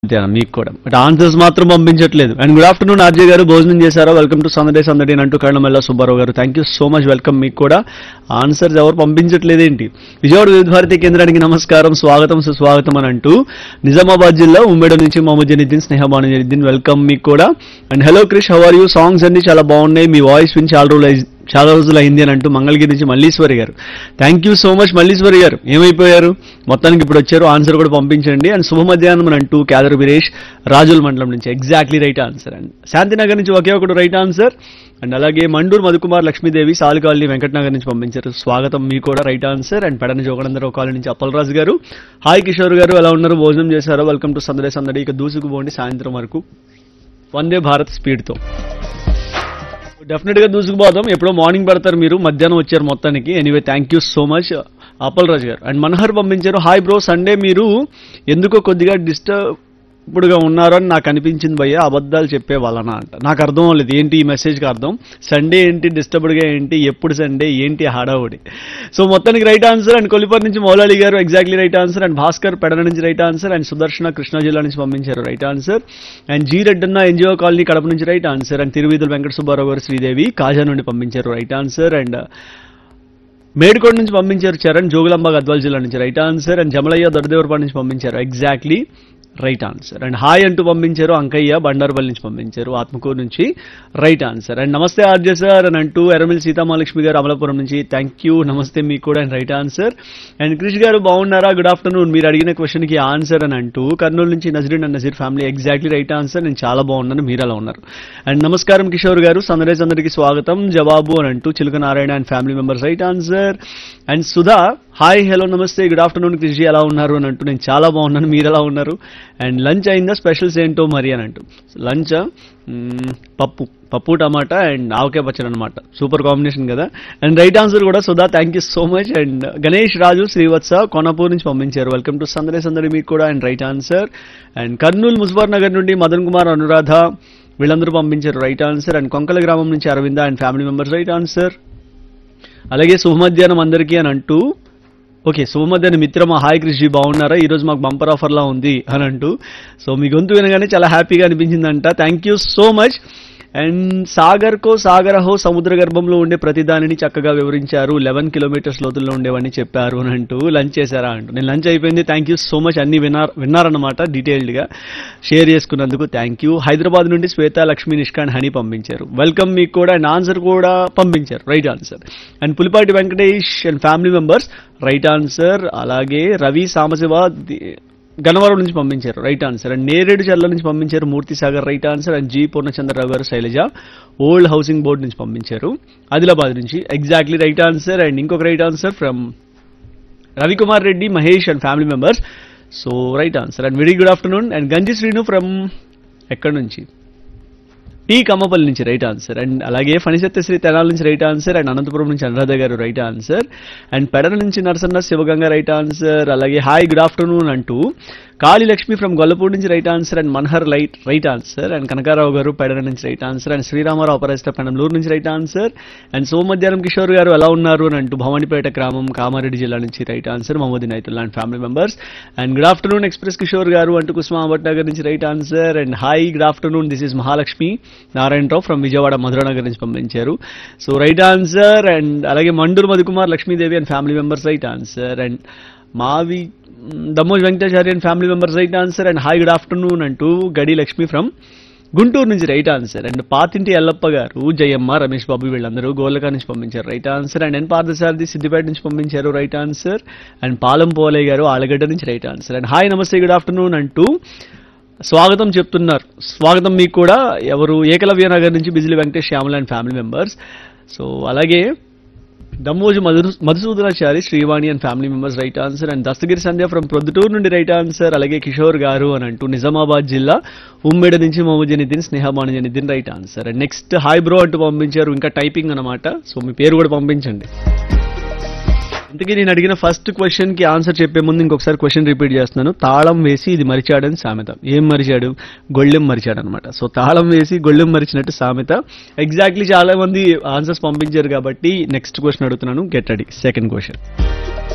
మధ్యాహ్నం మీకు కూడా బట్ ఆన్సర్స్ మాత్రం పంపించట్లేదు అండ్ గుడ్ ఆఫ్టర్నూన్ ఆర్జే గారు భోజనం చేశారా వెల్కమ్ టు సందడే సందడి అంటూ కళ్ళమల్ల సుబ్బారావు గారు thank you so much welcome మీకు కూడా ఆన్సర్స్ ఎవరు పంపించట్లేదు ఏంటి విజయవాడ వివిధ భారతి కేంద్రానికి నమస్కారం స్వాగతం సుస్వాగతం అని అంటూ నిజామాబాద్ జిల్లా ఉమ్మేడ నుంచి మొహమ్మద్ జనిద్దీన్ స్నేహబాను జనిద్దీన్ వెల్కమ్ మీకు కూడా and hello Krish how are you songs అన్ని చాలా బాగున్నాయి మీ వాయిస్ విని చాలా రోజులు అయి- చాలా రోజులు అయింది అని అంటూ మంగళగిరి నుంచి మల్లీశ్వరి గారు thank you so much Malleswari గారు ఏమైపోయారు మొత్తానికి ఇప్పుడు వచ్చారు ఆన్సర్ కూడా పంపించండి అండ్ శుభ మధ్యాహ్నం అని అంటూ క్యాదర్ వీరేష్ రాజుల మండలం నుంచి exactly right answer and Shantinagar నుంచి ఒకే ఒకటి రైట్ ఆన్సర్ అండ్ అలాగే మండూరు మధుకుమార్ లక్ష్మీదేవి సాలుకాలనీ వెంకటనగర్ నుంచి పంపించారు స్వాగతం మీకు కూడా right answer and Pedana Joganandarao colony నుంచి అప్పలరాజు గారు హాయ్ కిషోర్ గారు ఎలా ఉన్నారు భోజనం చేశారు వెల్కమ్ టు సందడే సందడి ఇక దూసుకుపోండి సాయంత్రం వరకు వందే భారత్ స్పీడ్తో డెఫినెట్ గా దూసుకుపోదాం ఎప్పుడో మార్నింగ్ పెడతారు మీరు మధ్యాహ్నం వచ్చారు మొత్తానికి anyway thank you so much Appal Raju గారు అండ్ మనోహర్ పంపించారు హాయ్ బ్రో సండే మీరు ఎందుకో కొద్దిగా డిస్టర్బ్డ్ గా ఉన్నారని నాకు అనిపించింది భయ్య అబద్ధాలు చెప్పే వాళ్ళనా అంట నాకు అర్థం అవ్వలేదు ఏంటి ఈ మెసేజ్ కి అర్థం సండే ఏంటి డిస్టర్బ్డ్ గా ఏంటి ఎప్పుడు సండే ఏంటి హడావుడి సో మొత్తానికి రైట్ ఆన్సర్ అండ్ కొలిపర్ నుంచి మౌలాలి గారు exactly right answer and Bhaskar Pedana నుంచి right answer and Sudarshana Krishna జిల్లా నుంచి పంపించారు right answer and G Reddanna NGO colony Kadapa నుంచి right answer and Tiruveedhula Venkata Subbarao గారు శ్రీదేవి కాజా నుండి పంపించారు రైట్ ఆన్సర్ అండ్ మేడికోట నుంచి పంపించారు చరణ్ జోగులాంబ గద్వాల్ జిల్లా నుంచి right answer and Jamalayya Doddadevarapadu నుంచి పంపించారు exactly right answer and hi అంటూ పంపించారు అంకయ్య బండారుపల్లి నుంచి పంపించారు ఆత్మకూరు నుంచి రైట్ ఆన్సర్ అండ్ నమస్తే ఆర్జే సార్ అని అంటూ ఎర్రమిల్ సీతామహాలక్ష్మి గారు అమలాపురం నుంచి థ్యాంక్ యూ నమస్తే మీకు కూడా and right answer and Krish గారు బాగున్నారా గుడ్ ఆఫ్టర్నూన్ మీరు అడిగిన క్వశ్చన్ కి ఆన్సర్ అని అంటూ కర్నూలు నుంచి Nazreen and Nazeer family exactly right answer నేను చాలా బాగున్నాను మీరు అలా ఉన్నారు అండ్ నమస్కారం కిషోర్ గారు సందరేజ్ అందరికి స్వాగతం జవాబు అని అంటూ Chiluka Narayana and family members right answer and Sudha hi hello నమస్తే గుడ్ ఆఫ్టర్నూన్ కృషి ఎలా ఉన్నారు అని అంటూ నేను చాలా బాగున్నాను మీరు ఎలా ఉన్నారు అండ్ లంచ్ అయిందా స్పెషల్స్ ఏంటో మరి అని అంటూ లంచ్ పప్పు పప్పు టమాటా అండ్ ఆవకాయ పచ్చడి అనమాట సూపర్ కాంబినేషన్ కదా అండ్ రైట్ ఆన్సర్ కూడా Sudha thank you so much and Ganesh Raju Srivatsa Konapur నుంచి పంపించారు వెల్కమ్ టు సందడి సందడి మీకు కూడా and right answer and Kurnool Muzaffar Nagar నుండి మదన్ కుమార్ అనురాధ వీళ్ళందరూ పంపించారు రైట్ ఆన్సర్ అండ్ కొంకల గ్రామం నుంచి Aravinda and family members right answer అలాగే శుభమధ్యాహ్నం అందరికీ అని అంటూ ఓకే శుభమధ్యాహ్నం మిత్రమా హాయ్ కృషి బాగున్నారా ఈ రోజు మాకు బంపర్ ఆఫర్లా ఉంది అని అంటూ సో మీ గొంతు వినగానే చాలా హ్యాపీగా అనిపించిందంట thank you so much and Sagar కో సాగర హో సముద్ర గర్భంలో ఉండే ప్రతిదానిని చక్కగా వివరించారు లెవెన్ కిలోమీటర్స్ లోతుల్లో ఉండేవని చెప్పారు అని అంటూ లంచ్ చేశారా అంటూ నేను లంచ్ అయిపోయింది థ్యాంక్ యూ సో మచ్ అన్ని విన్నారు విన్నారన్నమాట డీటెయిల్డ్ గా షేర్ చేసుకున్నందుకు థ్యాంక్ యూ హైదరాబాద్ నుండి శ్వేత లక్ష్మీ నిష్కాన్ హనీ పంపించారు వెల్కమ్ మీకు కూడా అండ్ ఆన్సర్ కూడా పంపించారు right answer and Pulipati Venkatesh and family members right answer అలాగే రవి సాంబశివ ది- గన్నవరం నుంచి పంపించారు రైట్ ఆన్సర్ అండ్ నేరేడు చర్ల నుంచి పంపించారు Murthy Sagar right answer and G Purnachandrarao గారు శైలజ ఓల్డ్ హౌసింగ్ బోర్డ్ నుంచి పంపించారు ఆదిలాబాద్ నుంచి ఎగ్జాక్ట్లీ రైట్ ఆన్సర్ అండ్ ఇంకొక right answer from Ravikumar Reddy Mahesh and family members so right answer and very good afternoon and Ganji Srinu from ఎక్కడి నుంచి టీ కమ్మపల్లి నుంచి రైట్ ఆన్సర్ అండ్ అలాగే ఫణిసత్యశ్రీ తెనాల నుంచి రైట్ ఆన్సర్ అండ్ అనంతపురం నుంచి అనురాధ గారు రైట్ ఆన్సర్ అండ్ పెడన నుంచి నరసన్న శివగంగ రైట్ ఆన్సర్ అలాగే హాయ్ గుడ్ ఆఫ్టర్నూన్ అంటూ కాళీ లక్ష్మి ఫ్రమ్ గొల్లపూడి నుంచి రైట్ ఆన్సర్ అండ్ మన్హర్ లైట్ రైట్ ఆన్సర్ అండ్ కనకారావు గారు పెడన నుంచి right answer and Sriramarao Aparajita Penamaluru నుంచి రైట్ ఆన్సర్ అండ్ సోమధ్యానం కిషోర్ గారు ఎలా ఉన్నారు అని అంటూ భవానీపేట గ్రామం కామారెడ్డి జిల్లా నుంచి right answer Mohammed Naitullah and family members and good afternoon express Kishore గారు అంటూ కుస్మాబాద్ నగర్ నుంచి right answer and hi good afternoon this is Mahalakshmi Narayanarao from Vijayawada Madhuranagar నుంచి పంపించారు సో రైట్ ఆన్సర్ అండ్ అలాగే Manduru Madhukumar Lakshmidevi and family members right answer and మావి మ్, Dammoj Venkatachari and family members right answer and hi good afternoon అంటూ Gadi Lakshmi from Guntur నుంచి right answer and Pathinti Ellappa గారు జయమ్మ రమేష్ బాబు వీళ్ళందరూ గోలకా నుంచి పంపించారు right answer and N Parthasarathi Siddipet నుంచి పంపించారు రైట్ ఆన్సర్ అండ్ పాలం పోలే గారు ఆలగడ్డ నుంచి రైట్ ఆన్సర్ అండ్ హాయ్ నమస్తే గుడ్ ఆఫ్టర్నూన్ అంటూ స్వాగతం చెప్తున్నారు స్వాగతం మీకు కూడా ఎవరు ఏకలవ్య నగర్ నుంచి Bijili Venkatesh Shyamala and family members so అలాగే Dammoju Madhu Madhusudanachari Srivani and family members right answer and Dastagiri Sandhya from Proddatur నుండి రైట్ ఆన్సర్ అలాగే కిషోర్ గారు అని అంటూ నిజామాబాద్ జిల్లా ఉమ్మేడ నుంచి Mohammed Janiddin Snehabanu Janiddin right answer and next hi bro అంటూ పంపించారు ఇంకా టైపింగ్ అనమాట సో మీ పేరు కూడా పంపించండి ఇంతకీ నేను అడిగిన ఫస్ట్ క్వశ్చన్ కి ఆన్సర్ చెప్పే ముందు ఇంకొకసారి క్వశ్చన్ రిపీట్ చేస్తున్నాను తాళం వేసి ఇది మరిచాడని సామెత ఏం మరిచాడు గొళ్ళెం మరిచాడు అనమాట సో తాళం వేసి గొళ్ళెం మరిచినట్టు సామెత ఎగ్జాక్ట్లీ చాలా మంది ఆన్సర్స్ పంపించారు కాబట్టి నెక్స్ట్ క్వశ్చన్ అడుగుతున్నాను గెట్ రెడీ సెకండ్ క్వశ్చన్